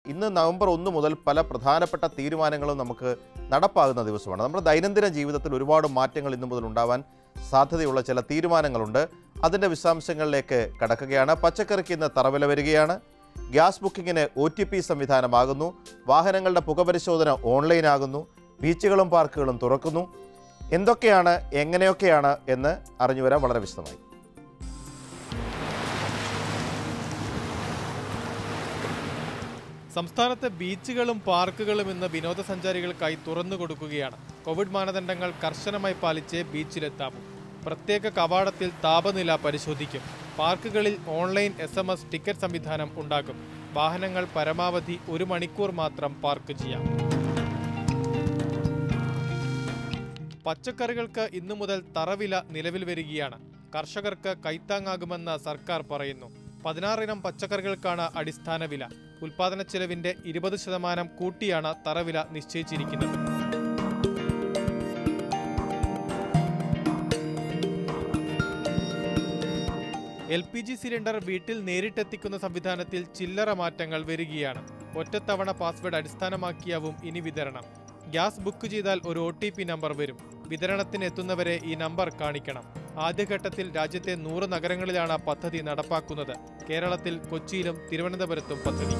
ഇന്ന് നവംബർ ഒന്ന് മുതൽ പല പ്രധാനപ്പെട്ട തീരുമാനങ്ങളും നമുക്ക് നടപ്പാകുന്ന ദിവസമാണ് നമ്മുടെ ദൈനംദിന ജീവിതത്തിൽ ഒരുപാട് മാറ്റങ്ങൾ ഇന്നു മുതൽ ഉണ്ടാവാൻ സാധ്യതയുള്ള ചില തീരുമാനങ്ങളുണ്ട് അതിൻ്റെ വിശദാംശങ്ങളിലേക്ക് കടക്കുകയാണ് പച്ചക്കറിക്ക് ഇന്ന് തറവില വരികയാണ് ഗ്യാസ് ബുക്കിങ്ങിന് ഒ ടി പി സംവിധാനമാകുന്നു വാഹനങ്ങളുടെ പുകപരിശോധന ഓൺലൈനാകുന്നു ബീച്ചുകളും പാർക്കുകളും തുറക്കുന്നു എന്തൊക്കെയാണ് എങ്ങനെയൊക്കെയാണ് എന്ന് അറിഞ്ഞു വരാൻ വളരെ വിശദമായി സംസ്ഥാനത്തെ ബീച്ചുകളും പാർക്കുകളും ഇന്ന് വിനോദസഞ്ചാരികൾക്കായി തുറന്നു കൊടുക്കുകയാണ് കോവിഡ് മാനദണ്ഡങ്ങൾ കർശനമായി പാലിച്ച് ബീച്ചിലെത്താമൂ പ്രത്യേക കവാടത്തിൽ താപനില പരിശോധിക്കും പാർക്കുകളിൽ online S M S ticket സംവിധാനം ഉണ്ടാകും വാഹനങ്ങൾ പരമാവധി ഒരു മണിക്കൂർ മാത്രം പാർക്ക് ചെയ്യാം പച്ചക്കറികൾക്ക് ഇന്നു മുതൽ തറവില നിലവിൽ വരികയാണ് കർഷകർക്ക് കൈത്താങ്ങാകുമെന്ന് സർക്കാർ പറയുന്നു പതിനാറിനം പച്ചക്കറികൾക്കാണ് അടിസ്ഥാന വില ഉൽപാദന ചെലവിന്റെ ഇരുപത് ശതമാനം കൂട്ടിയാണ് തറവില നിശ്ചയിച്ചിരിക്കുന്നത് എൽ പി ജി സിലിണ്ടർ വീട്ടിൽ നേരിട്ടെത്തിക്കുന്ന സംവിധാനത്തിൽ ചില്ലറ മാറ്റങ്ങൾ വരികയാണ് ഒറ്റത്തവണ പാസ്വേഡ് അടിസ്ഥാനമാക്കിയാവും ഇനി വിതരണം ഗ്യാസ് ബുക്ക് ചെയ്താൽ ഒരു ഒ ടി പി നമ്പർ വരും വിതരണത്തിന് എത്തുന്നവരെ ഈ നമ്പർ കാണിക്കണം ആദ്യഘട്ടത്തിൽ രാജ്യത്തെ നൂറ് നഗരങ്ങളിലാണ് പദ്ധതി നടപ്പാക്കുന്നത് കേരളത്തിൽ കൊച്ചിയിലും തിരുവനന്തപുരത്തും പദ്ധതി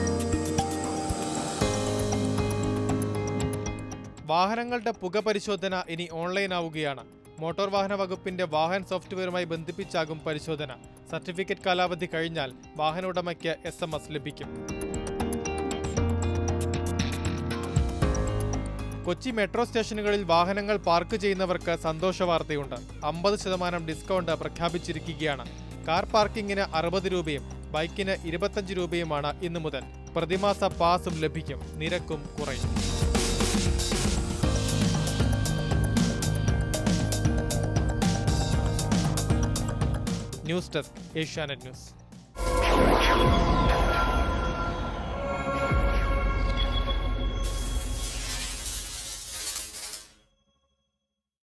വാഹനങ്ങളുടെ പുക പരിശോധന ഇനി ഓൺലൈൻ ആവുകയാണ് മോട്ടോർ വാഹന വകുപ്പിന്റെ വാഹൻ സോഫ്റ്റ്വെയറുമായി ബന്ധിപ്പിച്ചാകും പരിശോധന സർട്ടിഫിക്കറ്റ് കാലാവധി കഴിഞ്ഞാൽ വാഹന ഉടമയ്ക്ക് എസ് എം എസ് ലഭിക്കും കൊച്ചി മെട്രോ സ്റ്റേഷനുകളിൽ വാഹനങ്ങൾ പാർക്ക് ചെയ്യുന്നവർക്ക് സന്തോഷ വാർത്തയുണ്ട് അമ്പത് ശതമാനം ഡിസ്കൗണ്ട് പ്രഖ്യാപിച്ചിരിക്കുകയാണ് കാർ പാർക്കിങ്ങിന് അറുപത് രൂപയും ബൈക്കിന് ഇരുപത്തഞ്ച് രൂപയുമാണ് ഇന്നു മുതൽ പ്രതിമാസ പാസും ലഭിക്കും നിരക്കും കുറയും ന്യൂസ് ഡെസ്ക് ഏഷ്യാനെറ്റ് ന്യൂസ്